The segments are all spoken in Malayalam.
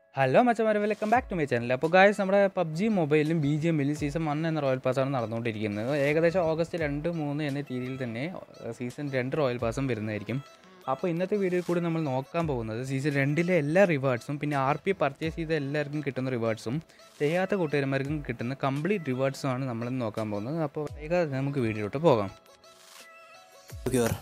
ഹലോ മച്ചമാരെ welcome back to my channel അപ്പോൾ ഗായ്സ് നമ്മുടെ പബ്ജി മൊബൈലിലും ബി ജി എമ്മിലും സീസൺ വൺ എന്ന റോയൽ പാസ്സാണ് നടന്നുകൊണ്ടിരിക്കുന്നത് ഏകദേശം ഓഗസ്റ്റ് രണ്ട് മൂന്ന് എന്ന തീയതിയിൽ തന്നെ സീസൺ രണ്ട് റോയൽ പാസും വരുന്നതായിരിക്കും അപ്പോൾ ഇന്നത്തെ വീഡിയോയിൽ കൂടി നമ്മൾ നോക്കാൻ പോകുന്നത് സീസൺ രണ്ടിലെ എല്ലാ റിവാർഡ്സും പിന്നെ ആർ പി പർച്ചേസ് ചെയ്ത എല്ലാവർക്കും കിട്ടുന്ന റിവാർഡ്സും ചെയ്യാത്ത കൂട്ടുകാരന്മാർക്കും കിട്ടുന്ന കംപ്ലീറ്റ് റിവാർഡ്സും ആണ് നമ്മൾ നോക്കാൻ പോകുന്നത് അപ്പോൾ വേഗം നമുക്ക് വീഡിയോയിലോട്ട് പോകാം ഓക്കെ പറ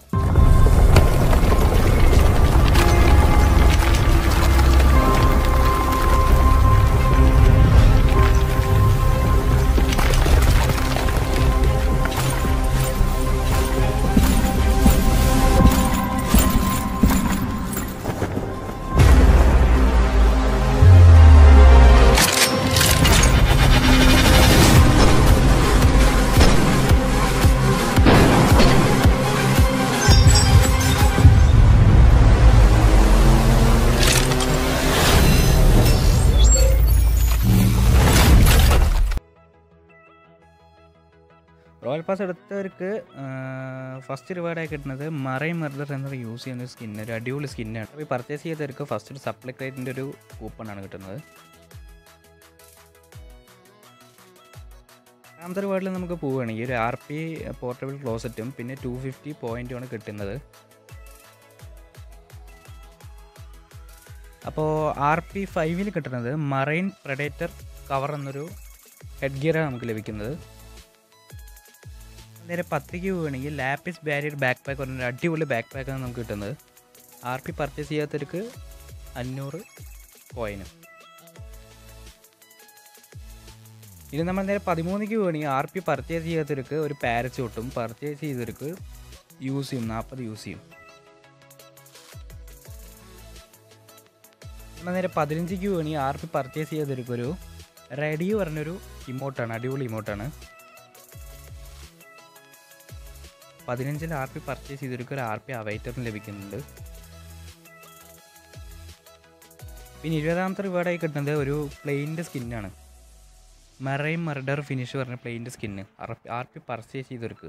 റോയൽ പാസ് എടുത്തവർക്ക് ഫസ്റ്റ് റിവാർഡായി കിട്ടുന്നത് മറൈൻ മെർദർ എന്നത് യൂസ് ചെയ്യുന്ന സ്കിന്ന് ഒരു അടിപൊളി സ്കിന്നാണ് അപ്പോൾ ഈ പർച്ചേസ് ചെയ്തവർക്ക് ഫസ്റ്റ് ഒരു സപ്ലൈ ക്രേറ്റിൻ്റെ ഒരു കൂപ്പണാണ് കിട്ടുന്നത് രണ്ടാമത്തെ റിവാർഡിൽ നമുക്ക് പോവുകയാണെങ്കിൽ ഒരു ആർ പി പോർട്ടബിൾ ക്ലോസറ്റും പിന്നെ ടു ഫിഫ്റ്റി പോയിൻറ്റുമാണ് കിട്ടുന്നത് അപ്പോൾ ആർ പി ഫൈവിൽ കിട്ടുന്നത് മറൈൻ പ്രഡേറ്റർ കവർ എന്നൊരു ഹെഡ് ഗിയറാണ് നമുക്ക് ലഭിക്കുന്നത് നേരെ പത്തിക്ക് പോവുകയാണെങ്കിൽ ലാപ്പിസ് ബാരിയർ ബാക്ക് പാക്ക് പറഞ്ഞൊരു അടിപൊളി ബാക്ക് പാക്കാണ് നമുക്ക് കിട്ടുന്നത് ആർ പി പർച്ചേസ് ചെയ്യാത്തവർക്ക് അഞ്ഞൂറ് കോയിനും ഇനി നമ്മൾ നേരെ പതിമൂന്നിക്ക് പോവുകയാണെങ്കിൽ ആർ പി പർച്ചേസ് ചെയ്യാത്തവർക്ക് ഒരു പാരച്യൂട്ടും പർച്ചേസ് ചെയ്തവർക്ക് യൂസ് ചെയ്യും നാൽപ്പത് യൂസ് ചെയ്യും നമ്മൾ നേരെ പതിനഞ്ചിക്ക് പോവുകയാണെങ്കിൽ ആർ പി പർച്ചേസ് ചെയ്തവർക്ക് ഒരു റെഡി പറഞ്ഞൊരു ഇമോട്ടാണ് അടിപൊളി ഇമോട്ടാണ് പതിനഞ്ചിൽ ആർ പി പർച്ചേസ് ചെയ്തവർക്ക് ഒരു ആർ പി അവൈറ്ററിന് ലഭിക്കുന്നുണ്ട് പിന്നെ ഇരുപതാമത്തെ റിവാർഡായി കിട്ടുന്നത് ഒരു പ്ലെയിൻ്റെ സ്കിന്നാണ് മെറൈൻ മർഡർ ഫിനിഷ് പറഞ്ഞ പ്ലെയിൻ്റെ സ്കിന്ന് ആർ പി പർച്ചേസ് ചെയ്തവർക്ക്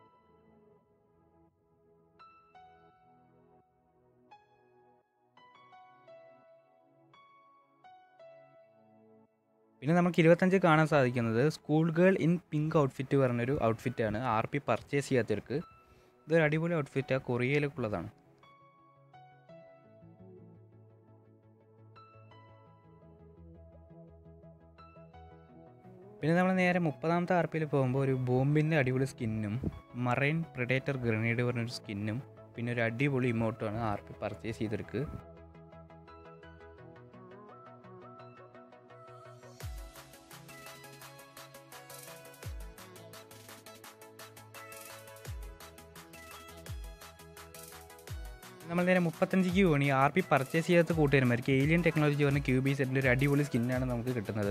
പിന്നെ നമുക്ക് ഇരുപത്തഞ്ച് കാണാൻ സാധിക്കുന്നത് school girl in pink outfit പറഞ്ഞൊരു ഔട്ട്ഫിറ്റാണ് ആർ പി പർച്ചേസ് ചെയ്യാത്തവർക്ക് ഇതൊരു അടിപൊളി ഔട്ട്ഫിറ്റാണ് കൊറിയയിലേക്കുള്ളതാണ് പിന്നെ നമ്മൾ നേരെ മുപ്പതാമത്തെ ആർ പിയിൽ പോകുമ്പോൾ ഒരു ബോംബിൻ്റെ അടിപൊളി സ്കിന്നും മറൈൻ പ്രിഡേറ്റർ ഗ്രനേഡ് പറഞ്ഞൊരു സ്കിന്നും പിന്നെ ഒരു അടിപൊളി ഇമോട്ടുമാണ് ആർ പി പർച്ചേസ് ചെയ്തവർക്ക് നമ്മൾ നേരെ മുപ്പത്തഞ്ചിക്ക് പോകണി ആർ പി പർച്ചേസ് ചെയ്യാത്ത കൂട്ടുകാരന്മാർക്ക് ഏലിയൻ ടെക്നോളജി പറഞ്ഞ ക്യൂബി സെറ്റിൻ്റെ ഒരു അടിപൊളി സ്കിന്നാണ് നമുക്ക് കിട്ടുന്നത്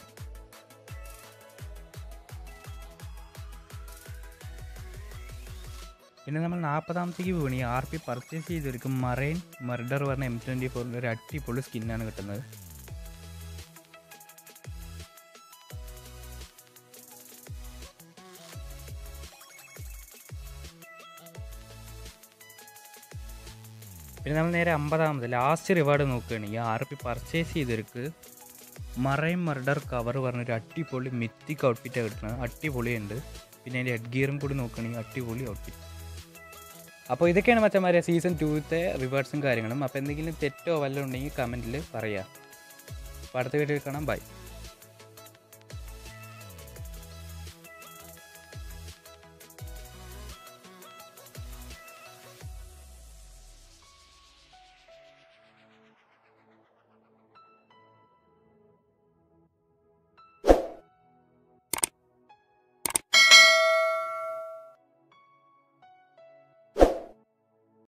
പിന്നെ നമ്മൾ നാൽപ്പതാമത്തേക്ക് പോകണി ആർ പി പർച്ചേസ് ചെയ്തവർക്ക് മറൈൻ മർഡർ പറഞ്ഞ എം ട്വൻറ്റി ഫോറിൻ്റെ ഒരു അടിപൊളി സ്കിന്നാണ് കിട്ടുന്നത് പിന്നെ നമ്മൾ നേരെ അമ്പതാമത് ലാസ്റ്റ് റിവാർഡ് നോക്കുകയാണെങ്കിൽ ആർ പി പർച്ചേസ് ചെയ്തവർക്ക് മറൈൻ മർഡർ കവർ പറഞ്ഞൊരു അടിപൊളി മിത്തിക് ഔട്ട്ഫിറ്റാണ് കിട്ടുന്നത് അടിപൊളിയുണ്ട് പിന്നെ അതിൻ്റെ ഹെഡ് ഗിയറും കൂടി നോക്കുകയാണെങ്കിൽ അടിപൊളി ഔട്ട്ഫിറ്റ് അപ്പോൾ ഇതൊക്കെയാണ് മച്ചന്മാരെ സീസൺ ടൂത്തെ റിവാർഡ്സും കാര്യങ്ങളും അപ്പോൾ എന്തെങ്കിലും തെറ്റോ വല്ലതും ഉണ്ടെങ്കിൽ കമൻറ്റിൽ പറയാം അപ്പോൾ അടുത്ത വീഡിയോയിൽ കാണാം ബൈ